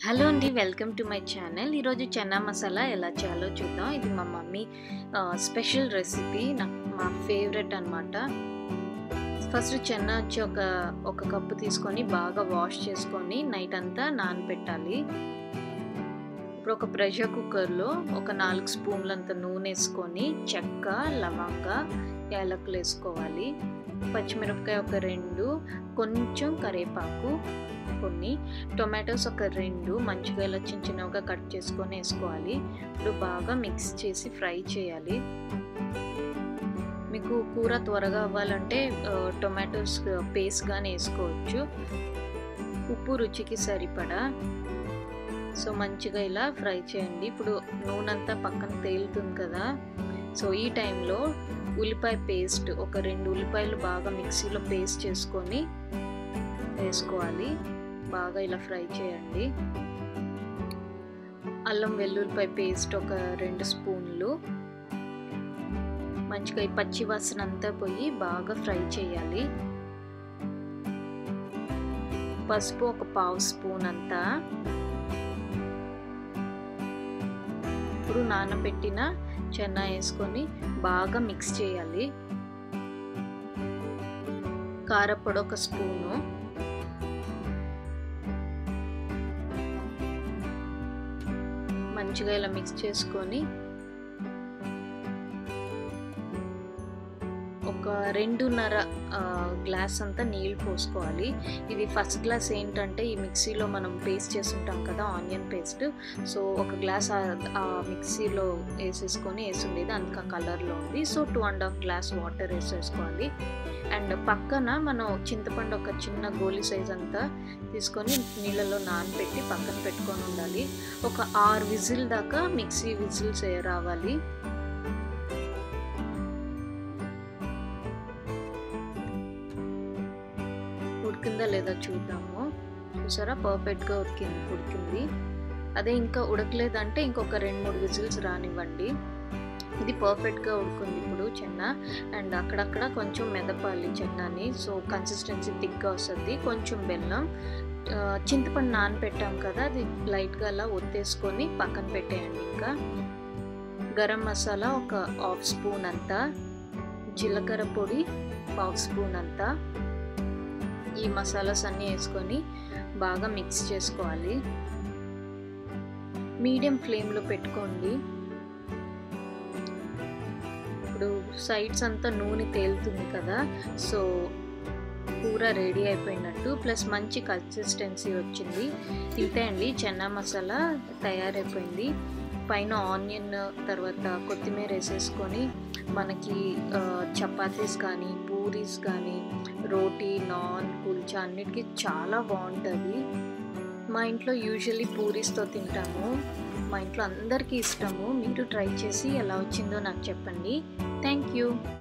hello అండి welcome to my channel ఈరోజు చెన్నా మసాలా ఎలా చేయాలో చూద్దాం ఇది మా మమ్మీ ఆ, స్పెషల్ రెసిపీ నాకు మా ఫేవరెట్ అనమాట ఫస్ట్ చెన్నా వచ్చి ఒక ఒక కప్పు తీసుకొని బాగా వాష్ చేసుకొని నైట్ అంతా నానబెట్టాలి ఇప్పుడు ఒక ప్రెషర్ కుక్కర్లో ఒక నాలుగు స్పూన్లంత నూనె వేసుకొని చెక్క లవంగ యాలకులు వేసుకోవాలి పచ్చిమిరపకాయ ఒక రెండు కొంచెం కరివేపాకు కొన్ని టొమాటోస్ ఒక రెండు మంచిగా ఇలా చిన్న చిన్నగా కట్ చేసుకొని వేసుకోవాలి ఇప్పుడు బాగా మిక్స్ చేసి ఫ్రై చేయాలి మీకు కూర త్వరగా అవ్వాలంటే ఆ, టొమాటోస్ పేస్ట్ కానీ వేసుకోవచ్చు ఉప్పు రుచికి సరిపడా సో మంచిగా ఇలా ఫ్రై చేయండి ఇప్పుడు నూనె అంతా పక్కన తేలుతుంది కదా సో ఈ టైంలో ఉల్లిపాయ పేస్ట్ ఒక రెండు ఉల్లిపాయలు బాగా మిక్సీలో పేస్ట్ చేసుకొని వేసుకోవాలి బాగా ఇలా ఫ్రై చేయండి అల్లం వెల్లుల్లిపాయ పేస్ట్ ఒక రెండు స్పూన్లు మంచిగా ఈ పచ్చి వాసన అంతా పోయి బాగా ఫ్రై చేయాలి పసుపు ఒక పావు స్పూన్ అంతా ఇప్పుడు నానబెట్టిన చెన్నా వేసుకొని బాగా మిక్స్ చేయాలి కారపొడి ఒక స్పూను మంచిగా ఇలా మిక్స్ చేసుకొని ఒక రెండున్నర గ్లాస్ అంతా నీళ్ళు పోసుకోవాలి ఇది ఫస్ట్ గ్లాస్ ఏంటంటే ఈ మిక్సీలో మనం పేస్ట్ చేసుంటాం కదా ఆనియన్ పేస్ట్ సో ఒక గ్లాస్ ఆ మిక్సీలో వేసేసుకొని వేసుండేది అందుకు ఆ కలర్లో ఉంది so two and half glass water వేసేసుకోవాలి అండ్ పక్కన మనం చింతపండు ఒక చిన్న గోలీ సైజ్ అంతా తీసుకొని నీళ్ళలో నానబెట్టి పక్కన పెట్టుకొని ఉండాలి ఒక ఆరు విజిల్ దాకా మిక్సీ విజిల్స్ రావాలి ఉడికిందా లేదా చూద్దాము చూసారా పర్ఫెక్ట్గా ఉడికింది ఉడికింది అదే ఇంకా ఉడకలేదంటే ఇంకొక రెండు మూడు విజిల్స్ రానివ్వండి ఇది పర్ఫెక్ట్గా ఉడుకుంది ఇప్పుడు చెన్న అండ్ అక్కడక్కడ కొంచెం మెదపాలి చెన్నాని సో కన్సిస్టెన్సీ థిక్గా వస్తుంది కొంచెం బెల్లం చింతపండు నానబెట్టాం కదా అది లైట్గా అలా ఒత్తేసుకొని పక్కన పెట్టేయండి ఇంకా గరం మసాలా ఒక హాఫ్ స్పూన్ అంతా జీలకర్ర పొడి హాఫ్ స్పూన్ అంతా ఈ మసాలాస్ అన్నీ వేసుకొని బాగా మిక్స్ చేసుకోవాలి మీడియం ఫ్లేమ్లో పెట్టుకోండి ఇప్పుడు సైడ్స్ అంతా నూనె తేలుతుంది కదా సో కూర రెడీ అయిపోయినట్టు ప్లస్ మంచి కన్సిస్టెన్సీ వచ్చింది ఇంతే అండి చెన్నా మసాలా తయారైపోయింది పైన ఆనియన్ తర్వాత కొత్తిమీర వేసేసుకొని మనకి చపాతీస్ కానీ పూరీస్ కానీ రోటీ నాన్ కుల్చా అన్నిటికీ చాలా బాగుంటుంది మా ఇంట్లో యూజువల్లీ పూరీస్తో తింటాము మా ఇంట్లో అందరికీ ఇష్టము మీరు ట్రై చేసి ఎలా వచ్చిందో నాకు చెప్పండి థ్యాంక్ యూ